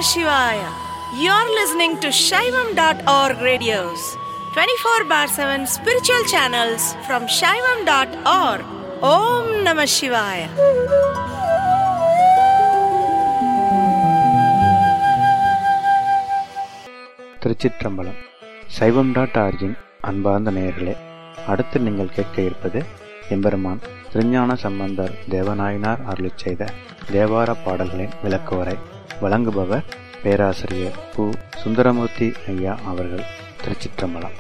Shivaya. You're listening to Shaivam.org radios, 24 bar 7 spiritual channels from Shaivam.org. Om Namah Shivaya. திருச்சிற்றம்பலம் சைவம் dot origin அன்பார்ந்த நேயர்களே அடுத்து நீங்கள் கேட்க இருப்பது எம்பெருமான் திருஞான சம்பந்தர் தேவநாயனார் அருளிச் செய்த தேவார பாடல்களின் விளக்குவரை வழங்குபவர் பேராசிரியர் பு சுந்தரமூர்த்தி ஐயா அவர்கள் திருச்சிற்றம்பலம்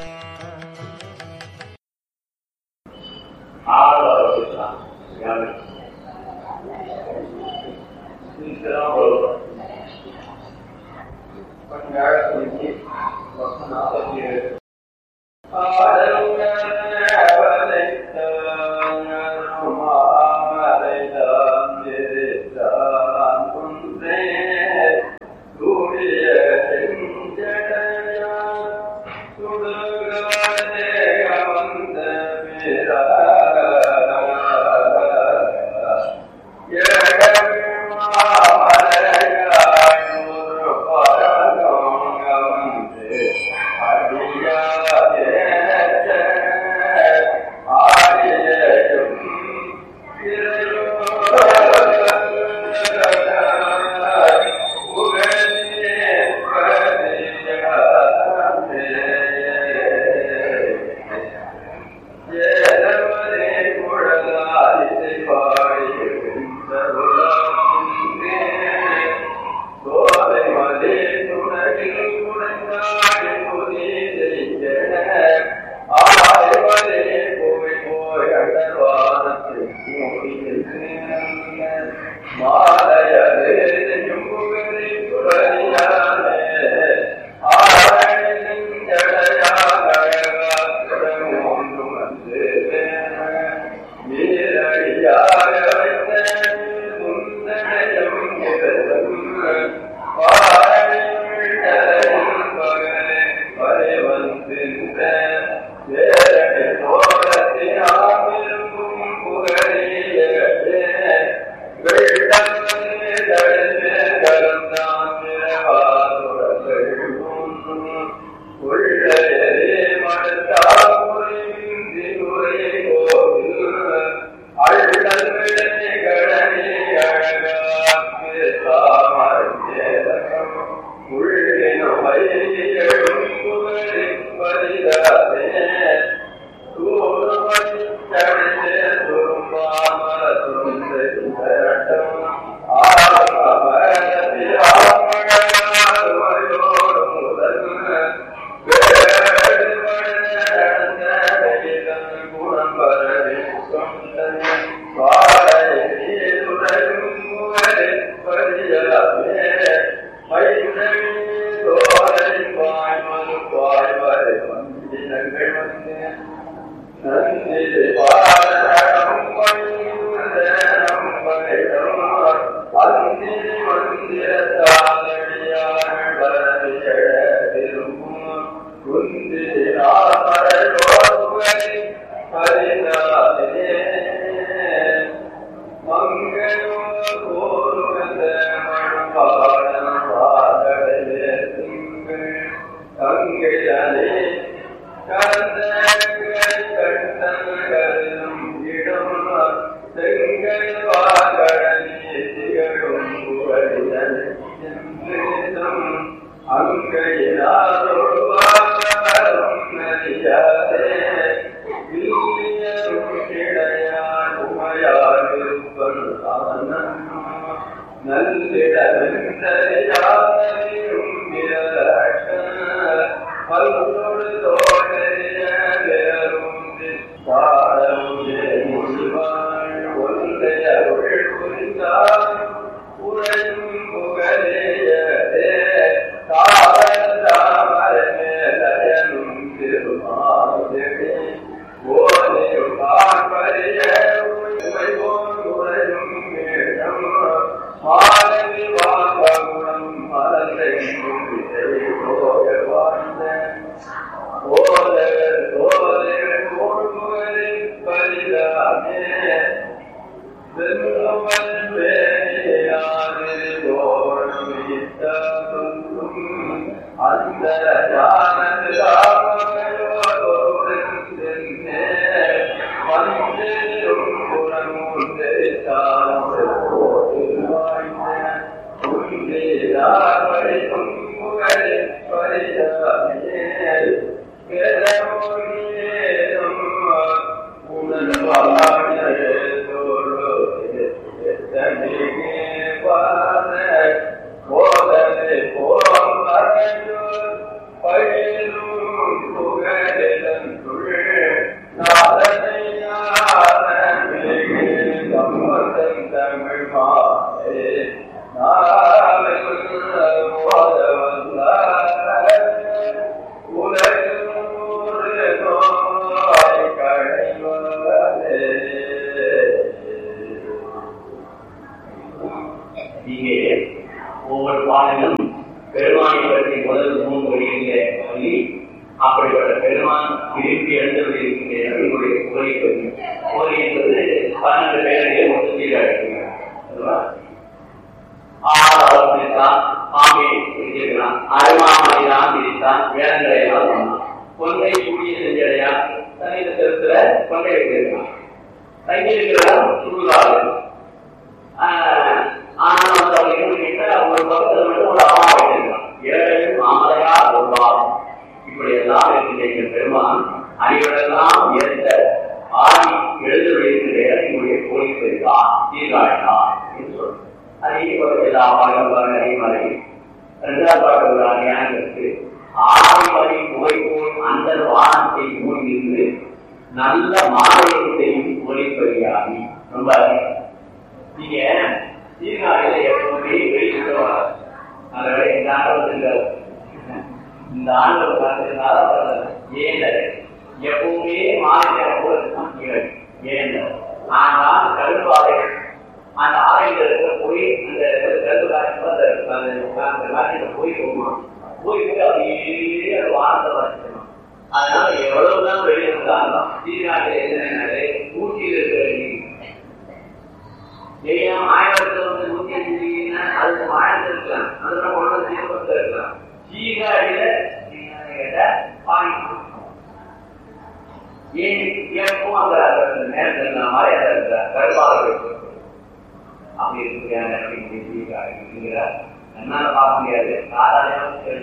ஓ அந்த ஞானத்து போதனை போம் மறையோர் பயிலும் புகழெழுந்துள் நாதனை ஞானமே சம்மதம் தமிழ் மாலே நாவில் ஓத வந்தார் உலகில் நூறு நோய் களைவதே இங்கே ஒவ்வொரு பாடலும் பெருமானை பற்றி முதல் மூன்று வழியிலே சொல்லி அப்படிப்பட்ட பெருமான் விரும்பி எழுந்தவர்கள் இருக்கின்ற என்னுடைய புகழை பற்றி புகழ் என்பது பன்னெண்டு பேரிலே மொத்தத்தில் அழைக்கிறார் ஆறாவது பிரித்தான் பாம்பை பிரிச்சிருக்கிறான் அருமாமணிதான் பிரித்தான் வேதங்களை எல்லாம் சொன்னான் கொண்டை சூரிய செஞ்சடையா சமீபத்திரத்துல கொண்டை வைத்திருக்கான் தங்கியிருக்கிறதா சுடுகாடு ஆனா வந்து அவங்க என்ன கேட்டா ஒரு பக்கத்துல மட்டும் ஒரு அம்மா வைத்திருக்கான் இரவில் மாமலையா ஒருவாரம் இப்படி எல்லாம் இருக்கின்ற பெருமான் அனைவரெல்லாம் ஏற்ற ஆடி எழுதுவதற்கு என்னுடைய கோயில் பெருதான் தீர்காழா என்று சொல்றேன் அதே போல எல்லா பாடல்களும் அறிமலை இரண்டாவது பாடல்கள் அணியானதற்கு ஆதிமலை புகை போல் அந்த வானத்தை மூழ்கிருந்து நல்ல மாலையத்தையும் ஒளிப்பறியாகி ரொம்ப அதிகம். நீங்க சீர்காழியில எப்பவுமே வெளியிட்டு வராது அதனால இந்த ஆண்டவத்தில் இந்த ஆண்டவர் பார்த்ததுனால ஏன் எப்பவுமே மாநில ஏன் ஆனால் கருவாலை அந்த ஆலையில இருக்கிற போய் அந்த கருவாலைக்கு அந்த அந்த நாட்டில போய் போகணும் போய் போய் அப்படியே அந்த வானத்தை வச்சுக்கணும் அதனால எவ்வளவுதான் வெளியே இருந்தாலும் சீர்காழியில் என்ன ஊட்டியில் இருக்கிற நீர் ஏன் ஆயிரத்துல வந்து நூத்தி அஞ்சு டிகிரினா அதுக்கு மாயத்தில் இருக்கலாம் அதுல கொண்டு வந்து தீபத்தில் இருக்கலாம் சீகாடியில கேட்டா பாணி ஏன் எப்பவும் அந்த அந்த நேரத்தில் நான் மாதிரி அந்த கருப்பாக அப்படி இருக்கிறாங்க அப்படின்னு சீகாடி இருக்கிறார் என்னால பார்க்க முடியாது சாதாரண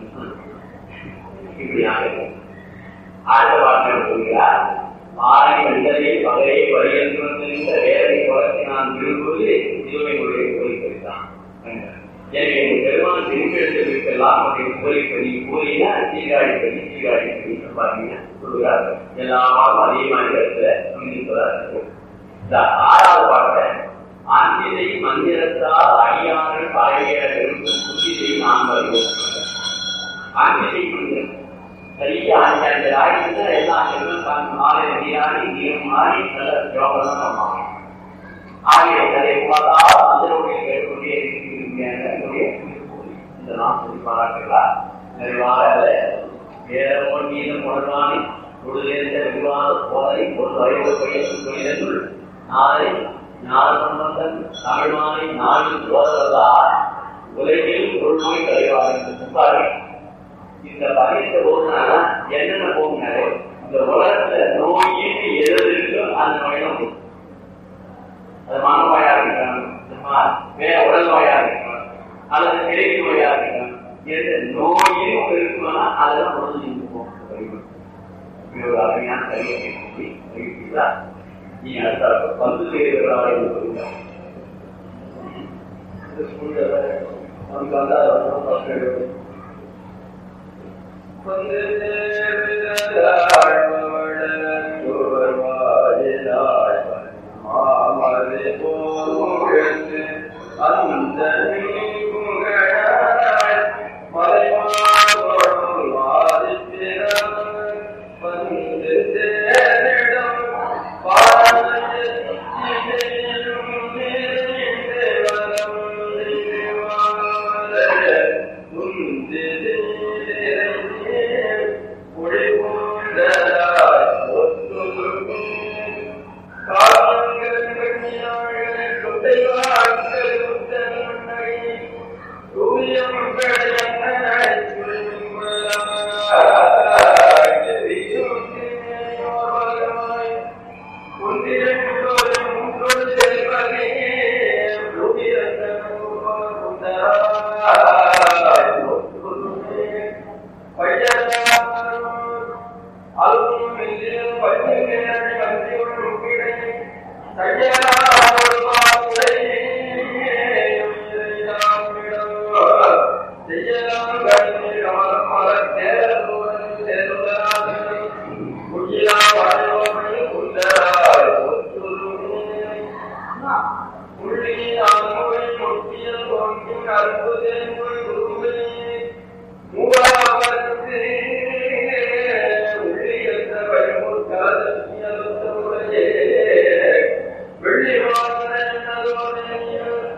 இப்படி ஆகும் ஆழ்ந்த வாழ்க்கை போகிறார் ஆரணி மனிதரை பகலை வழியென்று வந்திருந்த வேலை குலத்தை நான் விரும்புவது சிவனையுடைய கோரிக்கைத்தான் எனவே பெருமான் திரும்பி எடுத்ததற்கெல்லாம் அவருடைய கோரிக்கை கூறினா சீகாடி பண்ணி சீகாடி பண்ணி பாத்தீங்க சொல்கிறார்கள் எல்லாரும் அதே மாதிரி இடத்துல சொல்லியிருக்கிறார்கள் இந்த ஆறாவது பாட்டை அஞ்சிதை மந்திரத்தால் அடியார்கள் பழைய புத்திதை நாம் வருவோம் அஞ்சிதை மந்திரம் சரியா அஞ்சு ஆயிரத்துல எல்லாம் செல்வம் மாலை நதியாடி நீர் மாறி நல்ல யோகம் பண்ணுவாங்க ஆகிய அதை பார்த்தா அதனுடைய கேட்கக்கூடிய இந்த நாம் சொல்லி பாராட்டுகிறார் நிறைவாக வேற மீதும் உணர்வானி உடலிருந்த விவாத போதை ஒரு வரைவு பயிற்சிகள் நாளை ஞான சம்பந்தன் தமிழ்மானை நாளில் சோதரதார் உலகில் ஒரு நோய் கலைவார் என்று புகார்கள் இந்த பதினெட்டு போகுனா என்னென்ன போகுனாரு இந்த உலகத்துல நோயின்னு எது இருக்கோ அந்த நோயெல்லாம் போகும் அது மனநோயா இருக்கலாம் வேற உடல் நோயா இருக்கலாம் அல்லது கிடைக்கு நோயா இருக்கலாம் எந்த நோயும் இருக்குமானா அதெல்லாம் பொழுது நீங்க போகும் ஒரு அருமையான சரியை அறிவிப்பீங்களா நீ அடுத்த பந்து செய்கிறவர்களாக சொல்லுங்க நமக்கு வந்து அதை Thank you. செய்யலாம் கண்ணீர் அமரம் மலர் தேரலோடு தேருளாதே குயிலா வரையோமை குந்தராய் ஒத்துருமே உள்ளின் அங்குவை முக்கியல் கொங்கின் அற்புதங்கள் குருவே மூவாவரத்து உள்ளியந்த வழிமுற்காதே வெள்ளி வாசனோடையும்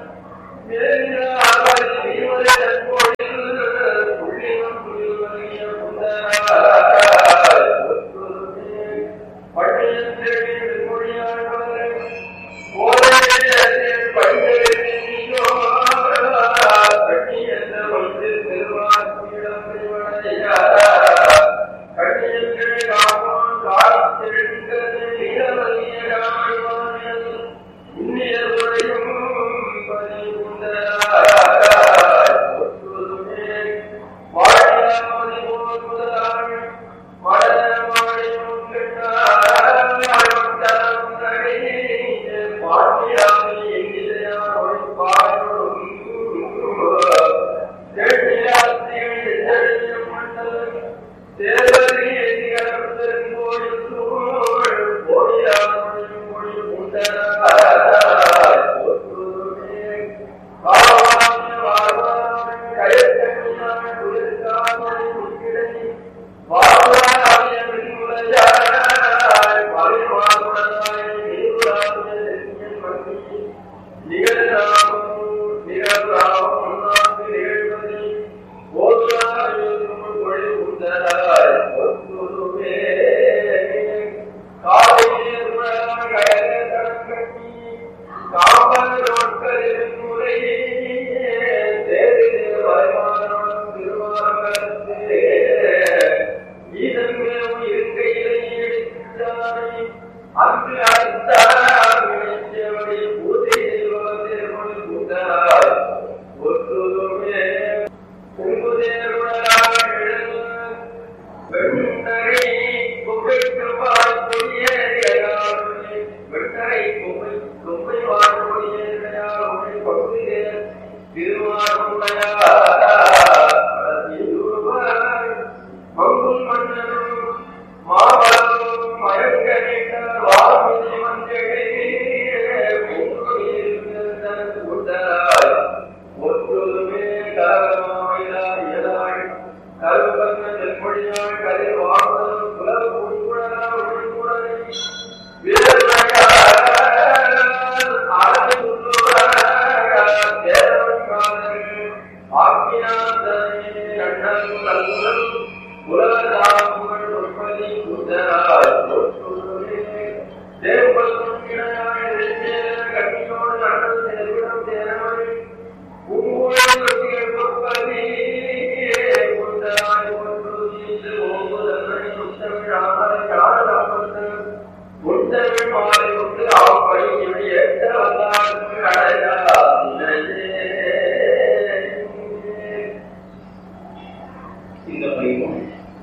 இந்த பதிவும்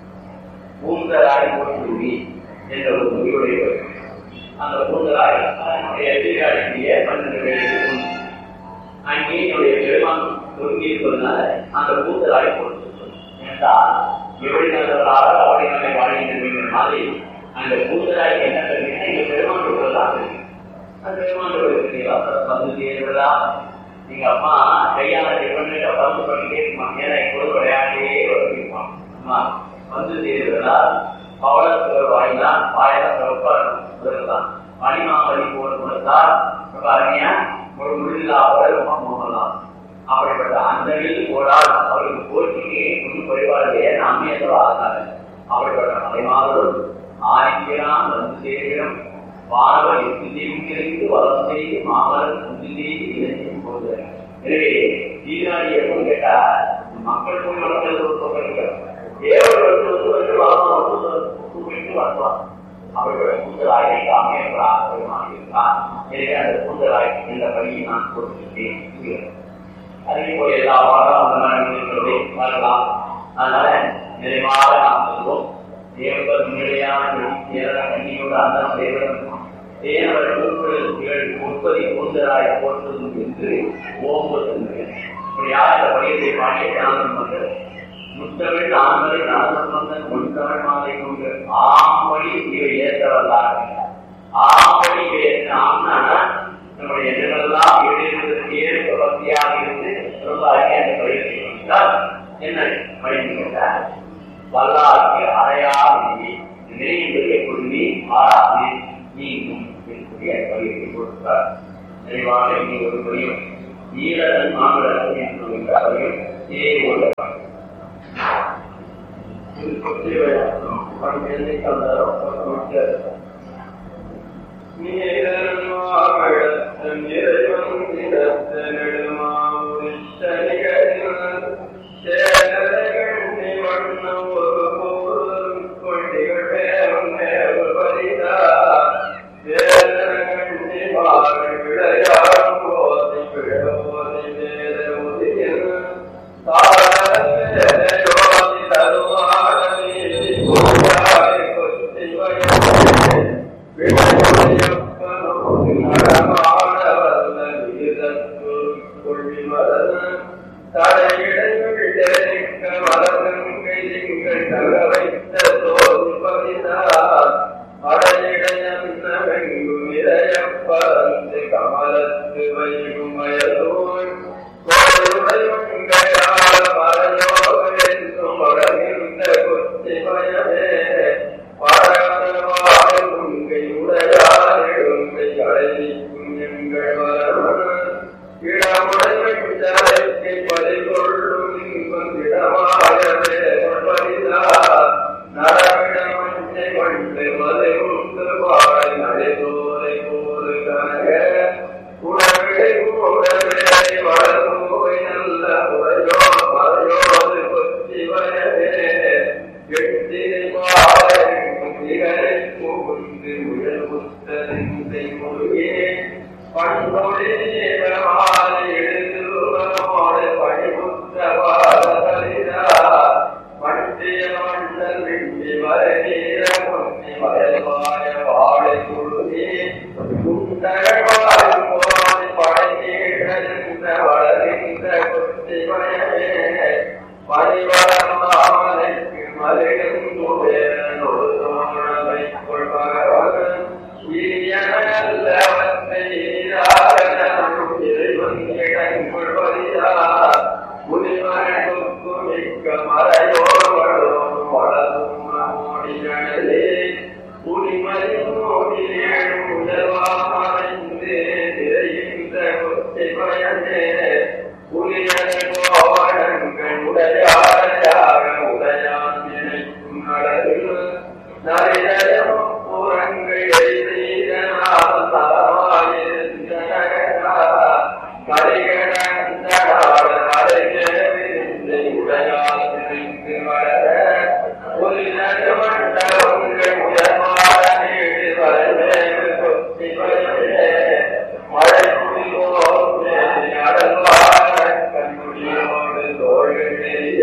பூந்தராய் போட்டுவி என்ற ஒரு முடிவுடையவர் அந்த பூந்தராய் அதனுடைய எதிராளிய பன்னெண்டு பேருக்கு அங்கே என்னுடைய பெருமான் ஒருங்கி இருப்பதனால அந்த பூந்தராய் போட்டு என்றால் எப்படி நல்லவராக அவளை நம்மை வாழ்கின்ற மாதிரி அந்த பூந்தராய் என்ன தெரியுமா எங்க பெருமான் சொல்றதா தெரியும் அந்த பெருமான் சொல்றது வந்து சேர்வதா எங்க அம்மா கையால பண்ணிட்டு பந்து பண்ணிட்டே இருப்பாங்க ஏன்னா எப்போதும் விளையாண்டே வருவான் அம்மா வந்து சேர்வதா பவளத்துல வாயிலாம் வாயெல்லாம் சிறப்பா இருக்கும் மணிமாமணி போல கொடுத்தால் ரொம்ப அருமையா ஒரு முடிவில்லாத ரொம்ப போகலாம் அப்படிப்பட்ட அந்த போடால் அவருக்கு போட்டிக்கு ஒன்றும் குறைபாடு ஏன்னா அம்மையத்தோட ஆகாது அப்படிப்பட்ட மலைமாறும் ஆதித்யனாம் வந்து சேவிடம் வானவர் எத்திரிந்து வளம் செய்து மாமலர் குஞ்சு செய்து இளைஞன் போது எனவே தீராடி எப்போ கேட்டா மக்கள் போய் வளர்ந்தது ஒரு தொகை தேவர் வந்து வந்து வந்து வளம் வந்து வளர்க்கலாம் அப்படிப்பட்ட கூந்தலாய் அமையப்படாத பெருமாள் எனவே அந்த கூந்தலாய் என்ற பணியை நான் கொடுத்துட்டேன் அதே போல எல்லா வாரம் வரலாம் அதனால நிறைவாக நாம் சொல்வோம் தேவர்கள் முன்னிலையான கண்ணியோடு அந்த தேவன் தேவர் மூன்று முப்பதி கூந்தலாய் போற்றும் என்று ஓம்புகின்றேன் இப்படியாக இந்த பதியத்தை பாடிய ஞானம் வந்து முத்தமிழ் ஆண்களை நலசம்பந்தன் முன்தமிழ் மாலை கொண்டு ஆம்படி இவை ஏற்ற வல்லார் ஆம்படி இவை ஏற்ற ஆம்னா நம்முடைய எண்ணங்களெல்லாம் எழுதுவதற்கு ஏற்ப வசதியாக இருந்து சொல்லாகி அந்த பதியத்தை கொடுத்தால் என்ன படித்து கேட்டார் வல்லாருக்கு அறையா நீங்கி நினைவுகளை கொண்டு ஆறாது நீங்கும் இருக்கக்கூடிய பதியத்தை கொடுத்தார் நிறைவாக இனி ஒரு பதியம் ஈரன் மாமலர் என்று பதியம் ஏ ஒரு கமலத்து வைகுமயதோன் கோயிலையால் பரயோகென்றும் வளர்கின்ற கொச்சி பயமே பரவாய் உங்கை உடையார் எழுங்கை அழைக்கும் எங்கள் வரவன் இடமுடைமைக்கு பறிகொள்ளும் இன்பம் இடமாயவே சொல்வதிதார் நரவிடமஞ்சை கொண்டு மலை உண்டு பாய் நடைதோரை போது கனக உணவிடை கூடவே வளர்வோய் நல்ல உரையோ மறையோது கொச்சி வயவே எட்டினை பாயும் இகரை புகுந்து முயல் புத்தரிந்தை முழுகே பண்பொழி மாலை எழுதுவோடு பணிபுத்த பாதரிதா மண்டிய மண்டல் விண்டி மரநீர முன்னி வயல்வாய வாழை குழுதி குண்டகவாய் போய் படைநீழந்த வளர்கின்ற கொத்தி மயமே பரிவளம் மாமலைக்கு மலிடும் குபேரனோடு தோழமை கொள்பவன் இனியனல்லவற்றை ஈராகனும் இறைவன் இடங்கொள்வதிதார் முனிவனுக்கு மிக்க மறையோர்களும் வளரும் மோடிகளே புனிமதி மோடி ஏழும் முதல்வாமறைந்து நிறைகின்ற கொத்தை பயனே புனியனங்கள் உடையாரையாக உடையான் நினைக்கும் அழகில் நரையம் புறங்கள் எய்தீரனால் கரிகடந்தாட அரைகேவிந்தை உடையால் நினைத்து வளர ஒரு நடுமண்டலங்கள் உயர்வார நீடு வரவேறு கொத்தி வரவே மழை குடியோடு அடல்வார கண்முடியோடு தோள்கள் எரிய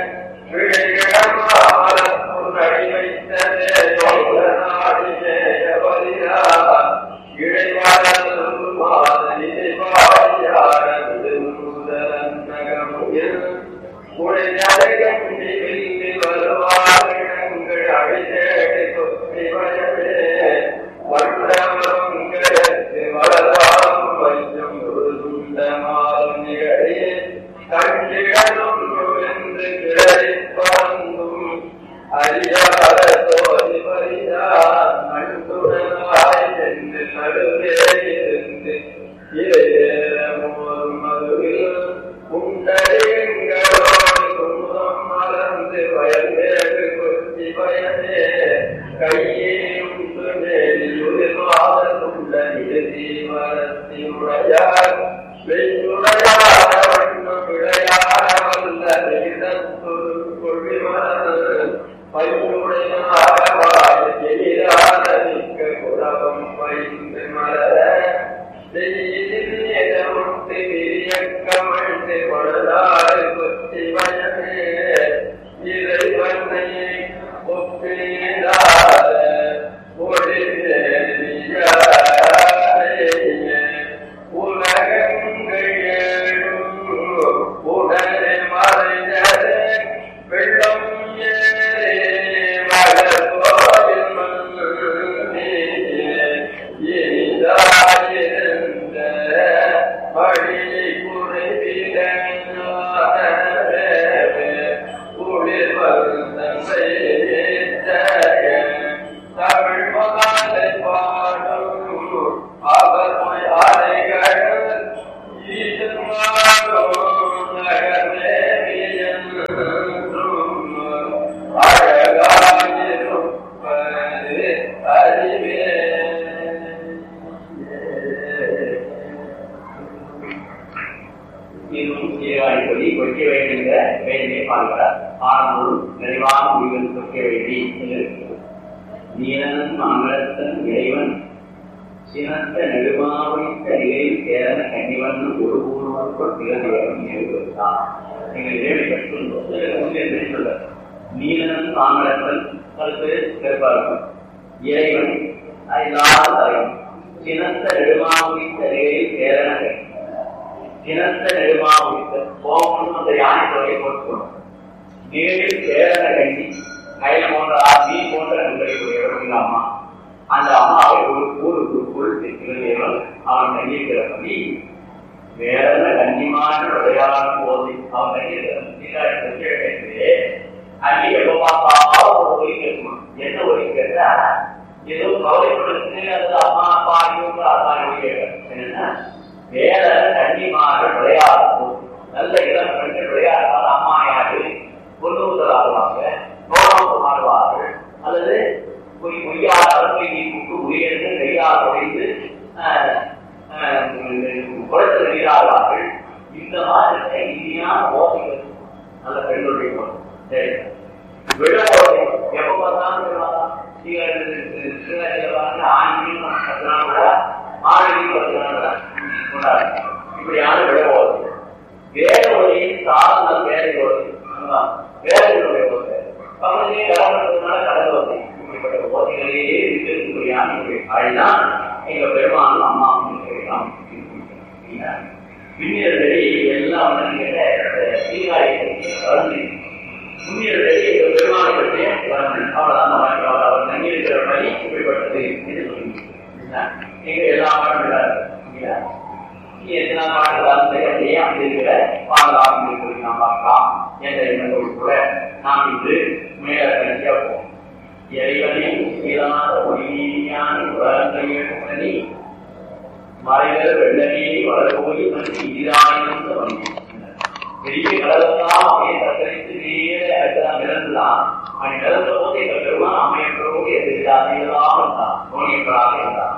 விழிகிடமாலப்பும் அடி வைத்ததே சோழ நாடியே எவரியா இடைவாரல் மாதிரி பாயார விடுமுதலன் நகமுயில் உடையழகண்டி வில்லி வருவார்கள் அடிதேடி சொத்தி வயவே வண்டவங்களுக்கு வளராம் வையம் ஒரு துண்டமாலும் நிகழே கண்டிடலும் என்று கிளறிப்பறந்தும் அறியாத தோதி வரியார் நண்புடனாய் என்று நடுவே இருந்து இறையேற மோதும் மதுவில் உண்டறிங்களோடு குமுதம் மலர்ந்து வயல்வேறு கொத்தி பயனே கையே உண்டு மேலியுதிர்வாத துண்ட நிறுதி மரத்தி உடையார் வெய்யுடையார வண்ணம் விளையாட சீர்காழி கொய்க்க வேண்டிய வேலையை பார்க்கிறார் ஆனந்தம் நிறைவான முடிவில் கொய்க்க வேண்டி என்று நீலன் மங்களத்தன் இறைவன் சினத்த நெடுமாவைத்த நிலையில் சேரன கன்னிவண்ணன் ஒரு ஊர்வர்கள் திகழ்ந்தவன் நினைவுதான் நீங்கள் இறைவனை பற்றி சொல்ல நீலன் மாமலத்தன் கருத்து சிறப்பாக இறைவன் இல்லாத தலைவன் சினத்த நெடுமாவைத்த நிலையில் சேரன கன்னி சினத்த நெடுமாவைத்த கோபம் அந்த யானை தொகையை போட்டுக்கணும் நீரில் சேரன கண்ணி கயல் போன்ற மீ போன்ற நண்பரை உடையவர் அம்மா அந்த அம்மாவை ஒரு ஊருக்குள் இருக்கிறவன் அவன் கண்ணியிருக்கிற பண்ணி வேற கண்ணிமான விளையாடும் போது அவன் கண்ணியிருக்கிற அங்கே எப்ப பார்த்தாலும் ஒரு ஒலி கேட்கணும் என்ன ஒலி கேட்டா ஏதோ கவலைப்படுத்து அது அம்மா அப்பா இவங்க அப்பா ஒலி கேட்க என்னன்னா வேற கண்ணிமான விளையாடும் போது நல்ல இளம் பெண்கள் விளையாடுவாங்க அம்மா யாரு பொண்ணு முதல் ஆடுவாங்க நோக்கம் ஆடுவார்கள் அல்லது பொய் பொய்யாத பொய் கூட்டு உயர்ந்து கையால் உடைந்து குளத்தில் நீராடுவார்கள் இந்த மாதிரி இனிமையான ஓசைகள் நல்ல பெண்களுடைய ஓசை சரி விழ ஓசை எப்ப பார்த்தாலும் ஆண்மையும் பத்து நாள் விட ஆணையும் பத்து நாள் விட கொண்டாடு இப்படியான விழ ஓசை வேற ஒளியின் சாதனால் வேற ஓசை வேற ஓசை பகுதியை கலந்துனால கடல் ஓசை இப்படிப்பட்ட ஓசைகளே இருக்கக்கூடியான அதுதான் எங்க பெருமானும் அம்மாவும் சொல்லலாம் பின்னியர்களை எல்லாம் சீர்காழி வளர்ந்து முன்னியர்களை எங்க பெருமானை பற்றிய வளர்ந்து அவ்வளவுதான் அவர் அவர் தங்கியிருக்கிற பணி இப்படிப்பட்டது என்று சொல்லி எங்க எல்லா பாடம் எத்தனை பாடலாம் அப்படியே அப்படி இருக்கிற பாடலாம் சொல்லி நாம் பார்க்கலாம் என்ற எண்ணத்தோடு கூட நாம் இன்று மேல கடைசியா போவோம் இறைவனின் இயலாத ஒளியான உலகங்களை மறைவர் வெள்ளமே வளர்போய் மனுஷன் இதாயிரம் வந்து பெரிய கடலெல்லாம் அப்படியே தத்தரித்து நேர அடுத்ததான் மிதந்துதான் அவன் மிதந்த போது எங்கள் பெருமான் அமையப்பரோடு எதிராக இருந்தான் தோணியப்பராக இருந்தான்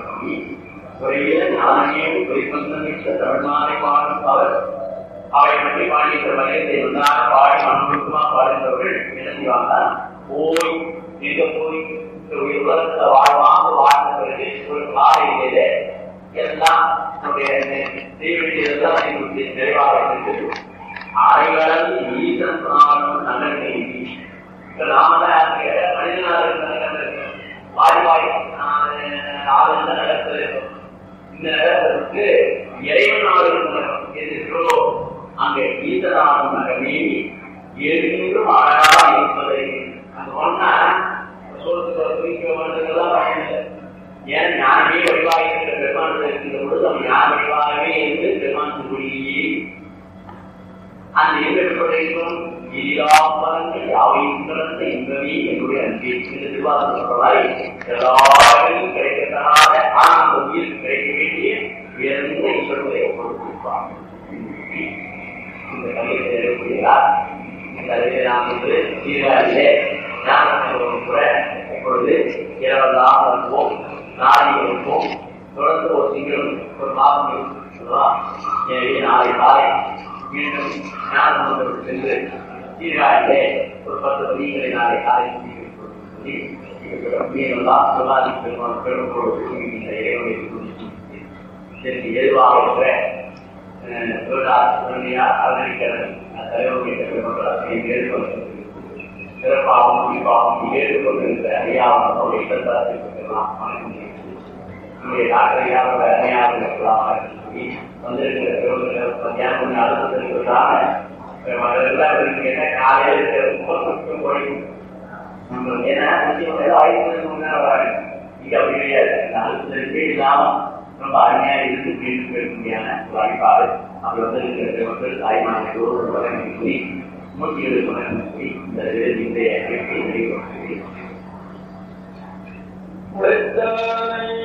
குறையில ஞானமே குறிப்பந்தமிக்க தமிழ்நாளை பாடும் அவர் அவை பற்றி பாடிய வகையத்தை வந்தார் பாடி மனமுழுக்கமா பாடுகிறவர்கள் என்ன செய்வாங்க போய் எங்க போய் உலகத்துல வாழ்வாங்க வாழ்ந்த பிறகு ஒரு காலையிலே எல்லாம் நம்முடைய செய்யவேண்டியதெல்லாம் எங்களுடைய நிறைவாக இருந்தது அரைவளம் ஈசன் ஆளும் நலனை ராமனாக மனிதனாக இருந்த வாய் வாய் ஆளுந்த நடக்கிறது இந்த நடப்பதற்கு இறைவன் ஆளுநர் எதிர்க்கிறோ அங்க ஈசனாகும் நகமே என்றும் அழகா இருப்பதை அது ஒன்னா சொல்றது குறிக்க வேண்டதெல்லாம் பயனில்லை ஏன் ஞானமே வடிவாக இருக்கிற பெருமானத்தில் இருக்கின்ற பொழுது அவன் ஞான வடிவாகவே இருந்து பெருமான் திருவடியே அந்த எங்கப்பட்டிருக்கும் இல்லாமலங்கள் யாவையும் கடந்த இன்பமே என்னுடைய அன்பே இந்த திருவாரூர் சொல்றதாய் எல்லாரும் கிடைக்கத்தனாத ஆனால் அந்த உயிருக்கு கிடைக்க வேண்டிய உயர்ந்த ஈஸ்வரத்தை கொடுத்திருப்பார் இந்த கல்வியை செய்யக்கூடியதார் இந்த கல்வியை நாம் வந்து சீர்காழியிலே ஞானத்தோடு கூட இப்பொழுது இரவெல்லாம் வருவோம் நாளை வருவோம் தொடர்ந்து ஒரு திங்களும் ஒரு மாதம் இருக்கும் எனவே நாளை காலை மீண்டும் ஞானமந்திரம் சென்று சீர்காழிலே ஒரு பத்து பதிகளை நாளை காலை சொல்லி மீனெல்லாம் சுகாதி பெருமான் பெருமக்களோடு இந்த இறைவனை இதற்கு எதுவாக இருக்கிற அவதரிக்கிறது தலைவருடைய பெருமக்கள் ஏற்படுத்த சிறப்பாகவும் குறிப்பாகவும் ஏற்றுக்கொண்டிருந்த அறியாமல் அவருடைய கருத்தாத்தை பெற்றலாம் நம்முடைய டாக்டரையாக அணையாக இருக்கலாம் வந்திருக்கிற பெருமக்கள் மத்தியானம் அழுத்தத்திற்காக கேட்ட காலையில் போய் நம்ம ஏன்னா ஆயிரத்தி மணி நேரம் வராங்க இது அப்படி கிடையாது அழுத்தத்திற்கே இல்லாமல் ரொம்ப அருமையாக இருந்து மீண்டு போயிருக்கையான ஒரு வாய்ப்பாடு அப்படி வந்திருக்கிற பெருமக்கள் தாய்மார்களோடு வழங்கி கூறி நூற்றி எழுபது மணி இந்த இன்றைய அமைப்பை நிறைவு வெத்தனை